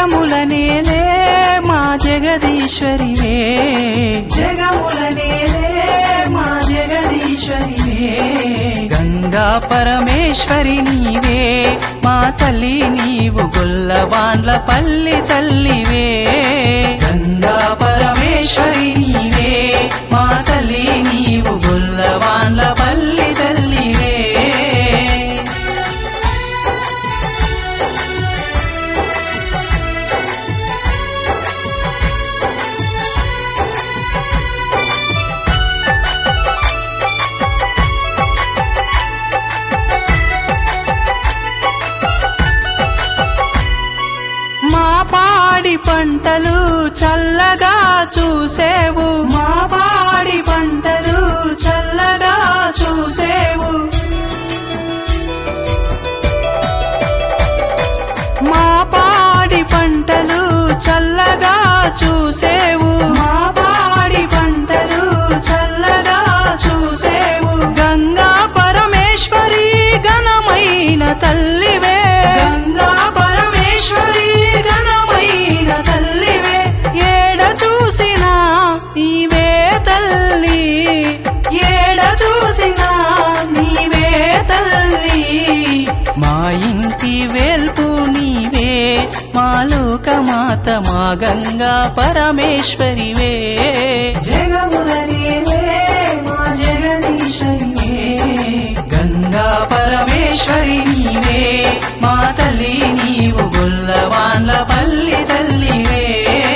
జగములనేలే మా జగదీశ్వరివే జగములనేలే మా జగదీశ్వరివే గంగా పరమేశ్వరి నీవే మా తల్లి నీవు గొల్లవాండ్ల పల్లి తల్లివే గంగా పరమేశ్వరి నీవే మా తల్లి నీవు గొల్లవాండ్ల పల్లి తల్లివే మా పాడి పంటలు చల్లగా చూసేవు మా పాడి పంటలు చల్లగా చూసేవు మా పాడి పంటలు చల్లగా చూసేవు మా పాడి పంటలు చల్లగా చూసేవు గంగా పరమేశ్వరి ఘనమైన తల్లివే గంగా పరమేశ్వరి ఘనమైన తల్లివే ఏడ చూసినా నీవే తల్లి ఏడ చూసినా నీవే తల్లి మా ఇంటి వేల్పు నీవే మా లోకమాత మా గంగా పరమేశ్వరివే జగములనేలే మా జగదీశ్వరివే గంగా పరమేశ్వరి నీవే మా తల్లి నీవు గొల్లవాన్ల పల్లి తల్లివే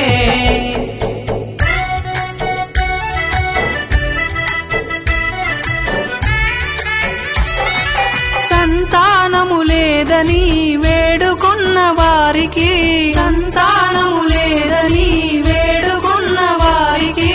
సంతానము లేదని వేడుకున్న వారికి సంతానము లేదని వేడుకున్న వారికి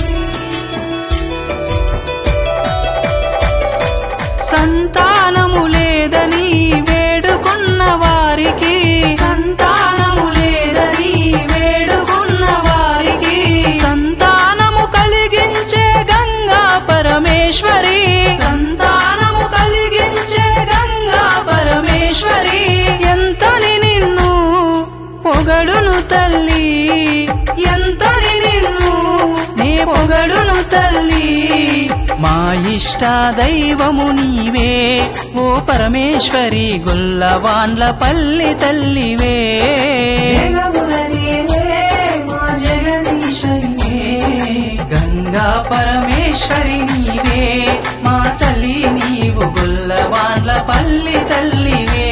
సంతానము లేదని వేడుకున్న వారికి సంతానము లేదని వేడుకున్న వారికి సంతానము కలిగించే గంగా పరమేశ్వరి సంతానము కలిగించే గంగా పరమేశ్వరి ఎంతని నిన్ను పొగడును తల్లి ఎంతని నిన్ను నే పొగడును తల్లి మా ఇష్ట దైవము నీవే ఓ పరమేశ్వరి గొల్లవాన్ల పల్లి తల్లివే గంగా పరమేశ్వరి నీవే మా తల్లి నీవు గొల్లవాన్ల పల్లి తల్లివే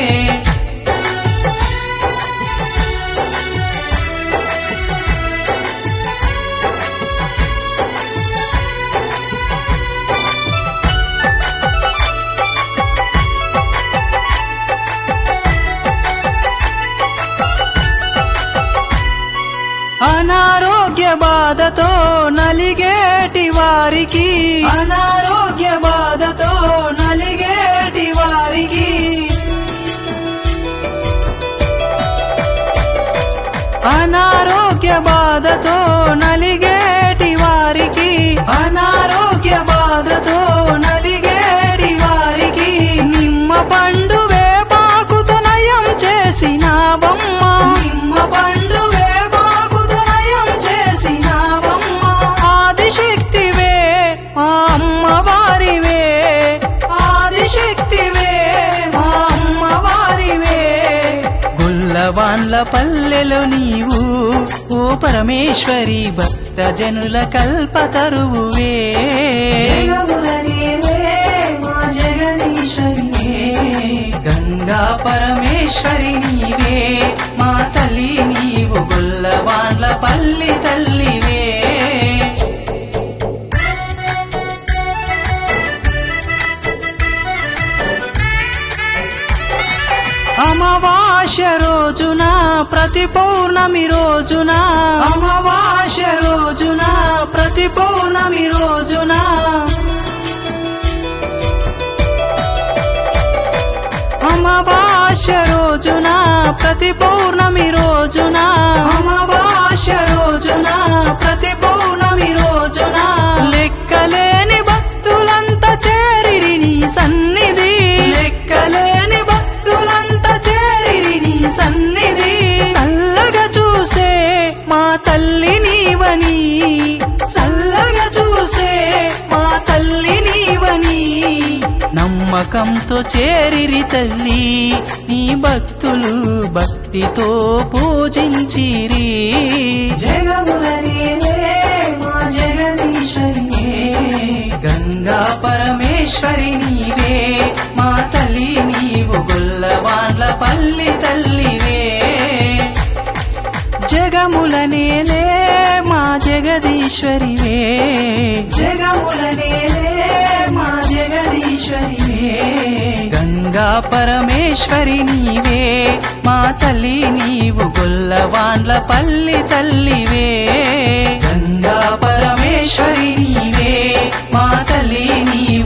అనారోగ్య బాధతో నలిగేటి వారికి అనారోగ్య బాధతో నలిగేటి వారికి అనారోగ్య బాధతో నలిగేటి వారికి అనారోగ్య బాధతో నలిగేటి వారికి నిమ్మ పండు వేపాకుతో నయం చేసిన బొమ్మ నిమ్మ పండు వేపాకుతో నయం చేసిన బొమ్మ ఆదిశక్తివే మా అమ్మవారివే ఆదిశక్తివే మా అమ్మవారివే గుల్లవాన్ల పల్లెలో నీవు ఓ పరమేశ్వరి భక్త జనుల కల్పతరువువే గంగా పరమేశ్వరి నీవే మా తల్లి నీవు గుల్లవాన్ల పల్లి తల్లివే అమావాస్య రోజున ప్రతి పౌర్ణమి రోజున అమావాస్య రోజున ప్రతి పౌర్ణమి రోజున అమావాస్య రోజున ప్రతి పౌర్ణమి రోజున అమావాస్య రోజున ప్రతి పౌర్ణమి రోజున లెక్కలేని భక్తులంతా చేరిరి నీ సన్నిధి లెక్కలేని భక్తులంతా చేరిరి నీ సన్నిధి సల్ల నమ్మకంతో చేరిరి తల్లి నీ భక్తులు భక్తితో పూజించిరి జగములనేలే మా జగదీశ్వరినే గంగా పరమేశ్వరి నీవే మా తల్లి నీవు గొల్లవాండ్ల పల్లి తల్లివే జగములనేలే మా జగదీశ్వరివే జగములనేలే మా జగదీశ్వరివే గంగా పరమేశ్వరి నీవే మా తల్లి నీవు గొల్లవాండ్ల పల్లి తల్లివే గంగా పరమేశ్వరి నీవే మా తల్లి నీవు